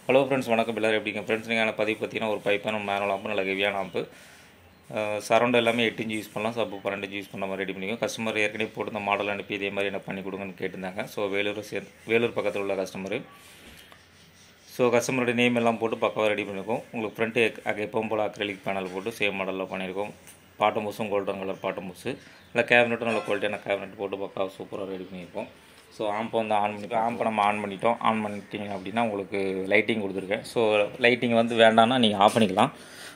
hello friends வணக்கம் எல்லாரும் எப்படிங்க ஃப்ரெண்ட்ஸ் நீங்கள் பதிவு பார்த்தீங்கன்னா ஒரு பைப்பான மேனுவல் ஆம்பு நல்ல ஹெவியான ஆம்பு சரௌண்ட் எல்லாமே எட்டு இன்ச்சு யூஸ் பண்ணலாம் சப்பு பன்னெண்டு இன்ச்சு யூஸ் பண்ண மாதிரி ரெடி பண்ணிக்கோ கஸ்டமர் ஏற்கனவே போட்டு இந்த மாடல் அனுப்பி இதே மாதிரி என்ன பண்ணி கொடுங்கன்னு கேட்டிருந்தாங்க ஸோ வேலூர் சே வேலூர் பக்கத்தில் உள்ள கஸ்டமரு ஸோ கஸ்டமரோட நேம் எல்லாம் போட்டு பக்காவாக ரெடி பண்ணியிருக்கோம் உங்களுக்கு ஃப்ரண்ட்டு எப்பவும் போல் அக்ரலிக் பேனல் போட்டு சேம் மாடலில் பண்ணியிருக்கோம் பாட்டம் மூஸும் கோல்டன் கலர் பாட்டம் மூஸு இல்லை கேபினட்டும் நல்ல குவாலிட்டியான கேபினட் போட்டு பக்காவாக சூப்பராக ரெடி பண்ணியிருக்கோம் ஸோ ஆம்பை வந்து ஆன் பண்ணிப்போம் ஆம்பை நம்ம ஆன் பண்ணிட்டோம் ஆன் பண்ணிட்டீங்க அப்படின்னா உங்களுக்கு லைட்டிங் கொடுத்துருக்கேன் ஸோ லைட்டிங் வந்து வேண்டாம்னா நீங்கள் ஆஃப் பண்ணிக்கலாம்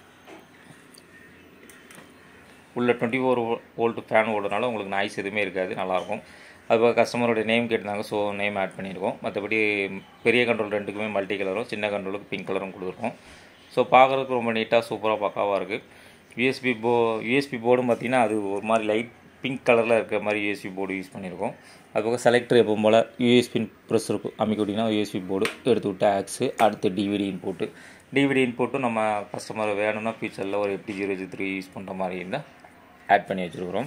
உள்ள டுவெண்ட்டி ஃபோர் வோல்ட் ஃபேன் ஓடுறதுனால உங்களுக்கு நாய்ஸ் எதுவுமே இருக்காது நல்லாயிருக்கும் அதுபோக கஸ்டமரோட நேம் கேட்டிருந்தாங்க ஸோ நேம் ஆட் பண்ணியிருக்கோம் மற்றபடி பெரிய கண்ட்ரோல் ரெண்டுக்குமே மல்டி கலரும் சின்ன கண்ட்ரோலுக்கு பிங்க் கலரும் கொடுத்துருக்கோம் ஸோ பார்க்குறதுக்கு ரொம்ப நீட்டாக சூப்பராக பக்காவாக இருக்குது யூஎஸ்பி போ யூஎஸ்பி போர்டும் பார்த்திங்கன்னா அது ஒரு மாதிரி லைட் பிங்க் கலரில் இருக்கிற மாதிரி யூஎஸ்பி போர்டு யூஸ் பண்ணியிருக்கோம் அதுபோக செலக்டர் எப்பவும் போல் யூஎஸ்பி ப்ரெஸ் இருக்கும் அமைக்க விட்டிங்கன்னா யூஎஸ்பி போர்டு எடுத்து விட்டு ஆக்ஸு அடுத்து டிவிடி இன்போட்டு டிவிடி இன்போட்டும் நம்ம கஸ்டமர் வேணும்னா ஃபியூச்சரில் ஒரு FT zero G three use பண்ணுற மாதிரி இருந்தால் ஆட் பண்ணி வச்சுருக்குறோம்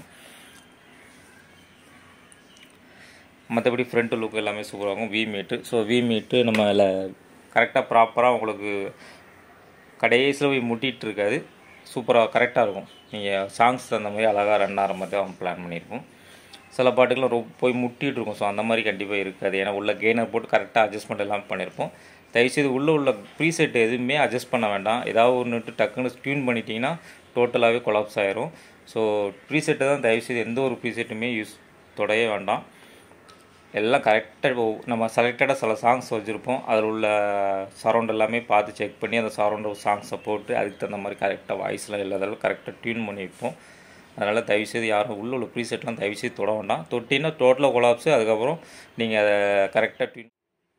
மற்றபடி ஃப்ரண்ட் லுக் எல்லாமே சூப்பராக இருக்கும் வி மீட்டு ஸோ வி மீட்டு நம்ம அதில் கரெக்டாக ப்ராப்பராக உங்களுக்கு கடைசியில் போய் முட்டிகிட்டு இருக்காது சூப்பராக கரெக்டாக இருக்கும் நீங்கள் சாங்ஸ் தகுந்த மாதிரி அழகாக ரன் ஆகிற மாதிரி தான் பிளான் பண்ணியிருக்கோம் சில பாட்டுக்கெலாம் ரொம்ப போய் முட்டிகிட்டு இருக்கும் ஸோ அந்த மாதிரி கண்டிப்பாக இருக்காது ஏன்னா உள்ள கெய்னர் போட்டு கரெக்டாக அட்ஜஸ்ட்மெண்ட் எல்லாம் பண்ணியிருப்போம் தயவுசெய்து உள்ளே உள்ள ப்ரீசெட் எதுவுமே அட்ஜஸ்ட் பண்ண வேண்டாம் ஏதாவது ஒன்றுட்டு டக்குன்னு டியூன் பண்ணிட்டீங்கன்னா டோட்டலாகவே கொலாப்ஸ் ஆயிரும் ஸோ ப்ரீசெட்டை தான் தயவுசெய்து எந்த ஒரு ப்ரீசெட்டுமே யூஸ் தொடைய வேண்டாம் எல்லாம் கரெக்டாக நம்ம செலக்டடாக சில சாங்ஸ் வச்சுருப்போம் அதில் உள்ள சரௌண்ட் எல்லாமே பார்த்து செக் பண்ணி அந்த சரௌண்ட் சாங்ஸை போட்டு அதுக்கு தகுந்த மாதிரி கரெக்டாக வாய்ஸ்லாம் இல்லாதளவு கரெக்டாக டியூன் பண்ணி வைப்போம் அதனால் தயவுசெய்து யாரும் உள்ள உள்ள ப்ரீசெட்லாம் தயவுசெய்து தொட வேண்டாம் தொட்டிங்கன்னா டோட்டலாக கொலாப்ஸு அதுக்கப்புறம் நீங்கள் அதை கரெக்டாக டியூன்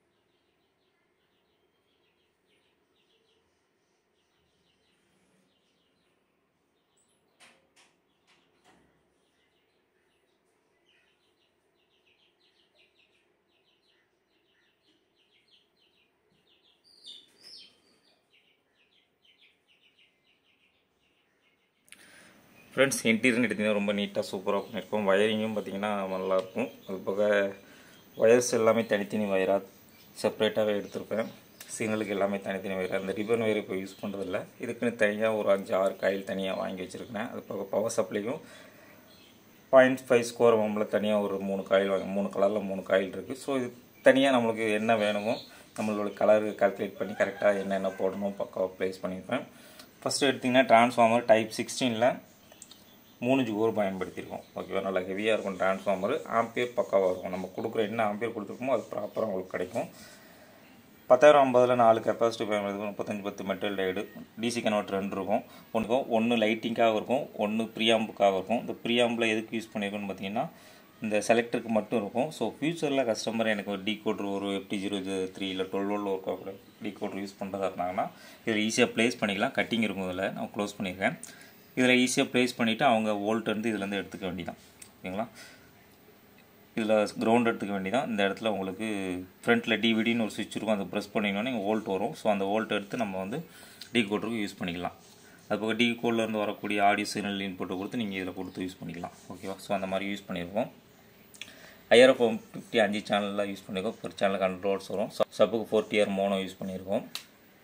ஃப்ரெண்ட்ஸ் இன்டீரியர்னு எடுத்திங்கன்னா ரொம்ப நீட்டாக சூப்பராக பண்ணியிருக்கோம் வயரிங்கும் பார்த்திங்கன்னா நல்லாயிருக்கும் அது போக ஒயர்ஸ் எல்லாமே தனித்தனி வயராக செப்பரேட்டாகவே எடுத்திருப்பேன் சிக்னலுக்கு எல்லாமே தனித்தனி வயராக அந்த ரிப்பன் வயர் இப்போ யூஸ் பண்ணுறதில்ல இதுக்குன்னு தனியாக ஒரு அஞ்சு ஆறு காயில் தனியாக வாங்கி வச்சுருக்கேன் அது போக பவர் சப்ளைக்கும் பாயிண்ட் ஃபைவ் ஸ்கோர் மம்பில் தனியாக ஒரு மூணு காயில் வாங்கி மூணு கலரில் மூணு காயில் இருக்குது ஸோ இது தனியாக நம்மளுக்கு என்ன வேணுமோ நம்மளோட கலர் கால்குலேட் பண்ணி கரெக்டாக என்னென்ன போடணும் பக்காவாக ப்ளேஸ் பண்ணியிருப்பேன் ஃபஸ்ட்டு எடுத்திங்கன்னா ட்ரான்ஸ்ஃபார்மர் டைப் சிக்ஸ்டீனில் மூணு ஜூர் பயன்படுத்தியிருக்கோம் ஓகேவா நல்லா ஹெவியாக இருக்கும் ட்ரான்ஸ்ஃபார்மர் ஆம்பியர் பக்காவாக இருக்கும் நம்ம கொடுக்குற என்ன ஆம்பியர் கொடுத்துருக்கோமோ அது ப்ராப்பராக உங்களுக்கு கிடைக்கும் பத்தாயிரம் ஐம்பதில் நாலு கெப்பாசிட்டி பயன்படுத்தி முப்பத்தஞ்சு பத்து மெட்டல் டைடு டிசி கன்வெர்ட் ரெண்டு இருக்கும் ஒன்றுக்கும் ஒன்று லைட்டிங்காக இருக்கும் ஒன்று ப்ரீஆம்புக்காக இருக்கும் இந்த ப்ரீஆம்பில் எதுக்கு யூஸ் பண்ணியிருக்கோன்னு பார்த்தீங்கன்னா இந்த செலக்டருக்கு மட்டும் இருக்கும் ஸோ ஃப்யூச்சரில் கஸ்டமர் எனக்கு ஒரு டீ கோட்ரு ஒரு எஃப்டி ஜீரோ த்ரீ இல்லை டுவெல் வோல்ட் ஒர்க் ஆகிற டீ கோட்ரு யூஸ் பண்ணுறதா இருந்தாங்கன்னா இதில் ஈஸியாக ப்ளேஸ் பண்ணிக்கலாம் கட்டிங் இருக்கும் இதில் நான் க்ளோஸ் பண்ணியிருக்கேன் இதில் ஈஸியாக ப்ளேஸ் பண்ணிவிட்டு அவங்க வோல்ட் வந்து இதுலேருந்து எடுத்துக்க வேண்டியதான் ஓகேங்களா இதில் கிரவுண்ட் எடுத்துக்க வேண்டியதான் இந்த இடத்துல உங்களுக்கு ஃப்ரண்ட்டில் டிவிடின்னு ஒரு சுவிட்ச் இருக்கும் அதை ப்ரெஸ் பண்ணிங்கன்னா நீங்கள் வோல்ட் வரும் ஸோ அந்த வோல்ட் எடுத்து நம்ம வந்து டீ கோட்டருக்கு யூஸ் பண்ணிக்கலாம் அது போக டீ கோட்லேருந்து வரக்கூடிய ஆடியோ சிக்னல் இன்புட்டை கொடுத்து நீங்கள் இதில் கொடுத்து யூஸ் பண்ணிக்கலாம் ஓகேவா ஸோ அந்த மாதிரி யூஸ் பண்ணியிருக்கோம் ஐஆர்எஃப் ஃபிஃப்டி அஞ்சு சேனலில் யூஸ் பண்ணியிருக்கோம் ஒரு சேனல் கண்ட்ரோல்ஸ் வரும் சப்புக்கு ஃபோர்ட்டி இயர் மோனோ யூஸ் பண்ணியிருக்கோம்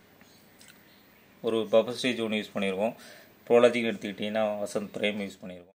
ஒரு பஃபர் ஸ்டேஜ் ஒன்று யூஸ் பண்ணியிருக்கோம் ப்ரோலாஜிக் எடுத்துக்கிட்டிங்கன்னா வசந்த் பிரேம் யூஸ் பண்ணியிருக்கோம்